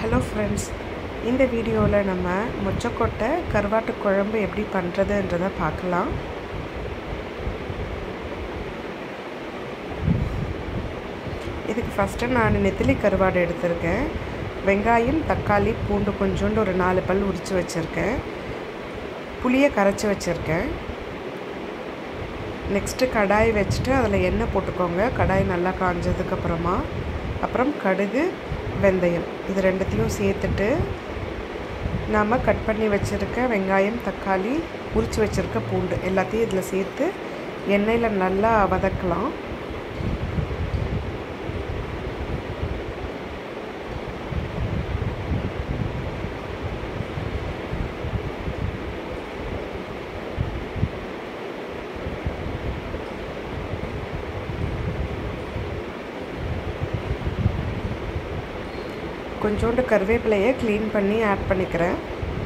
Hello friends இந்த வீடியோவில் நம்ம மொச்சக்கொட்டை கருவாட்டு குழம்பு எப்படி பண்ணுறதுன்றதை பார்க்கலாம் இதுக்கு ஃபஸ்ட்டு நான் நெத்திலி கருவாடு எடுத்திருக்கேன் வெங்காயம் தக்காளி பூண்டு கொஞ்சோண்டு ஒரு நாலு பல் உரித்து வச்சுருக்கேன் புளியை கரைச்சி வச்சுருக்கேன் நெக்ஸ்ட்டு கடாய் வச்சுட்டு அதில் எண்ணெய் போட்டுக்கோங்க கடாய் நல்லா காஞ்சதுக்கப்புறமா அப்புறம் கடுகு வெந்தயம் இது ரெண்டுத்தையும் சேர்த்துட்டு நாம் கட் பண்ணி வச்சுருக்க வெங்காயம் தக்காளி உரித்து வச்சுருக்க பூண்டு எல்லாத்தையும் இதில் சேர்த்து எண்ணெயில் நல்லா வதக்கலாம் கொஞ்சோண்டு கருவேப்பிலையை க்ளீன் பண்ணி ஆட் பண்ணிக்கிறேன்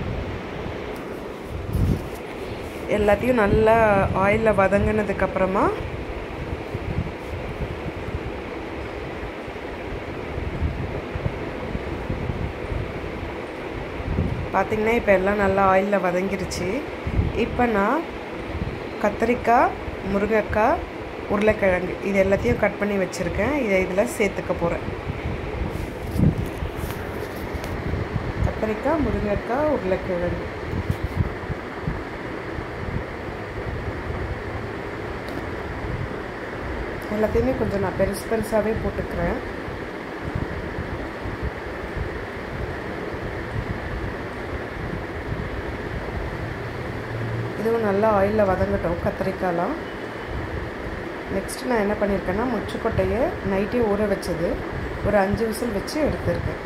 எல்லாத்தையும் நல்லா ஆயிலில் வதங்கினதுக்கப்புறமா பார்த்திங்கன்னா இப்போ எல்லாம் நல்லா ஆயிலில் வதங்கிருச்சு இப்போ நான் கத்திரிக்காய் முருங்கைக்காய் உருளைக்கிழங்கு இது எல்லாத்தையும் கட் பண்ணி வச்சுருக்கேன் இதை இதில் சேர்த்துக்க போகிறேன் கத்திரிக்காய் முருங்கைக்காய் உருளைக்கிழங்கு எல்லாத்தையுமே கொஞ்சம் நான் பெருசு பெருசாகவே போட்டுக்கிறேன் இதுவும் நல்லா ஆயிலில் வதங்கட்டும் கத்திரிக்காய்லாம் நெக்ஸ்ட் நான் என்ன பண்ணியிருக்கேன்னா முச்சுக்கொட்டையை நைட்டே ஊற வச்சது ஒரு அஞ்சு விசில் வச்சு எடுத்திருக்கேன்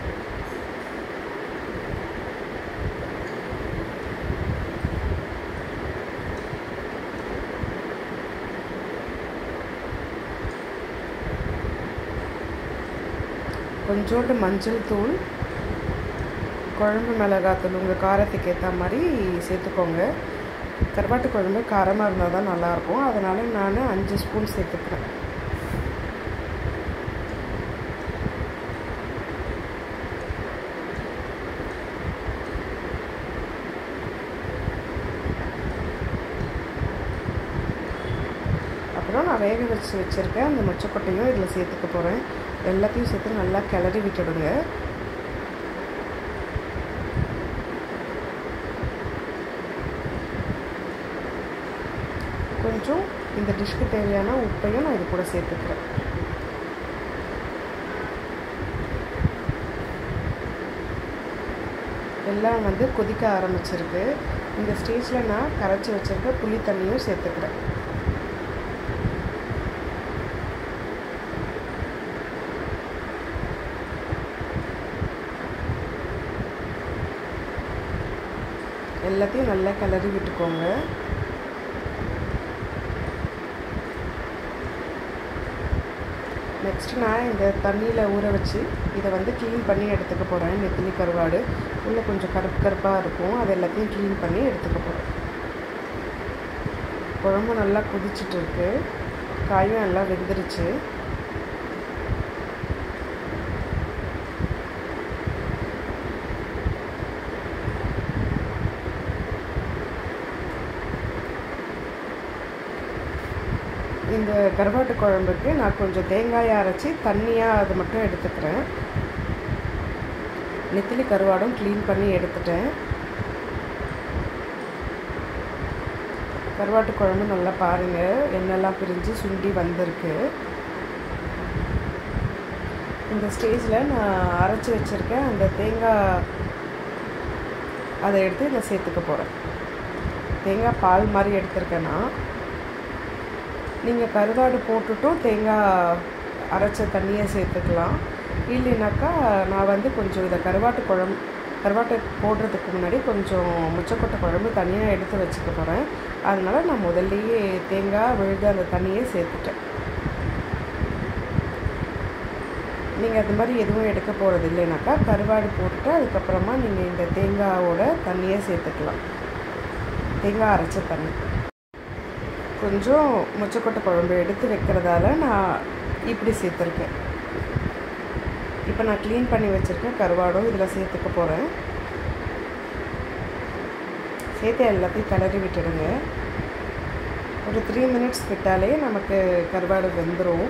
கொஞ்சோண்டு மஞ்சள் தூள் குழம்பு மிளகாத்தூள் உங்கள் காரத்துக்கு ஏற்ற மாதிரி சேர்த்துக்கோங்க கருவாட்டு குழம்பு காரமாக இருந்தால் தான் நல்லாயிருக்கும் அதனால் நான் அஞ்சு ஸ்பூன் சேர்த்துக்கிறேன் அப்புறம் நான் வேக வச்சு வச்சுருக்கேன் அந்த மொச்சக்கொட்டையும் இதில் சேர்த்துக்க போகிறேன் எல்லாத்தையும் சேர்த்து நல்லா கிளறி விட்டுடுங்க கொஞ்சம் இந்த டிஷ்க்கு தேவையான உப்பையும் நான் இது கூட சேர்த்துக்கிறேன் எல்லாம் வந்து கொதிக்க ஆரம்பிச்சிருக்கு இந்த ஸ்டேஜில் நான் கரைச்சி வச்சுருக்க புளி தண்ணியும் சேர்த்துக்கிறேன் எல்லாத்தையும் நல்லா கிளறி விட்டுக்கோங்க நெக்ஸ்ட் நான் இந்த தண்ணியில் ஊற வச்சு இதை வந்து க்ளீன் பண்ணி எடுத்துக்க போகிறேன் நெத்திலி கருவாடு உள்ளே கொஞ்சம் கருப்பு கருப்பாக இருக்கும் அது எல்லாத்தையும் க்ளீன் பண்ணி எடுத்துக்க போகிறேன் குழம்பு நல்லா கொதிச்சுட்டு இருக்கு காயும் நல்லா வெந்துருச்சு இந்த கருவாட்டு குழம்புக்கு நான் கொஞ்சம் தேங்காயை அரைச்சி தண்ணியாக அது மட்டும் எடுத்துக்கிறேன் நெத்திலி கருவாடும் க்ளீன் பண்ணி எடுத்துட்டேன் கருவாட்டு குழம்பு நல்லா பாருங்கள் எண்ணெய்லாம் பிரிஞ்சு சுண்டி வந்திருக்கு இந்த ஸ்டேஜில் நான் அரைச்சி வச்சுருக்கேன் அந்த தேங்காய் அதை எடுத்து இதில் சேர்த்துக்க போகிறேன் தேங்காய் பால் மாதிரி எடுத்திருக்கேன் நான் நீங்கள் கருவாடு போட்டுட்டும் தேங்காய் அரைச்ச தண்ணியை சேர்த்துக்கலாம் இல்லைனாக்கா நான் வந்து கொஞ்சம் இதை கருவாட்டு குழம்பு கருவாட்டை போடுறதுக்கு முன்னாடி கொஞ்சம் முச்சக்கொட்டை குழம்பு தனியாக எடுத்து வச்சுக்க போகிறேன் அதனால் நான் முதல்லையே தேங்காய் விழுது அந்த தண்ணியை சேர்த்துட்டேன் நீங்கள் அது மாதிரி எதுவும் எடுக்க போகிறது இல்லைனாக்கா கருவாடு போட்டுட்டு அதுக்கப்புறமா நீங்கள் இந்த தேங்காவோட தண்ணியை சேர்த்துக்கலாம் தேங்காய் அரைச்ச தண்ணி கொஞ்சம் முச்சக்கொட்டை குழம்பு எடுத்து வைக்கிறதால நான் இப்படி சேர்த்துருக்கேன் இப்போ நான் க்ளீன் பண்ணி வச்சுருக்கேன் கருவாடும் இதில் சேர்த்துக்க போகிறேன் சேர்த்து எல்லாத்தையும் கிளறி விட்டுடுங்க ஒரு த்ரீ மினிட்ஸ் விட்டாலே நமக்கு கருவாடு வெந்துடும்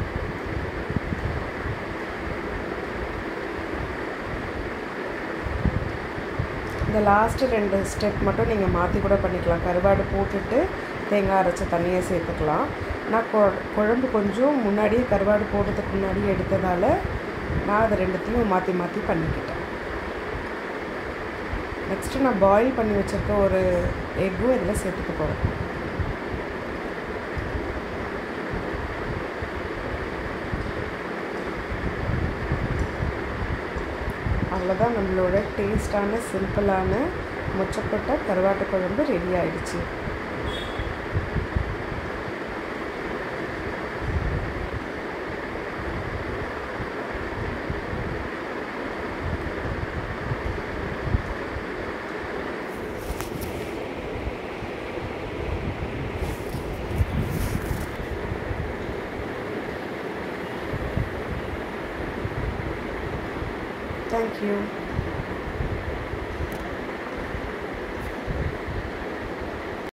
இந்த லாஸ்ட்டு ரெண்டு ஸ்டெப் மட்டும் நீங்கள் மாற்றி கூட பண்ணிக்கலாம் கருவாடு போட்டுட்டு தேங்காய் அரைச்ச தண்ணியை சேர்த்துக்கலாம் நான் கொ குழம்பு கொஞ்சம் முன்னாடியே கருவாடு போடுறதுக்கு முன்னாடியே எடுத்ததால் நான் அதை ரெண்டுத்தையும் மாற்றி மாற்றி பண்ணிக்கிட்டேன் நெக்ஸ்ட்டு நான் பாயில் பண்ணி வச்சுருக்க ஒரு எக்கும் இதில் சேர்த்துக்க போகிறேன் அவ்வளோதான் நம்மளோட டேஸ்டான சிம்பிளான முச்சப்பட்ட கருவாட்டு குழம்பு ரெடி ஆயிடுச்சு Thank you.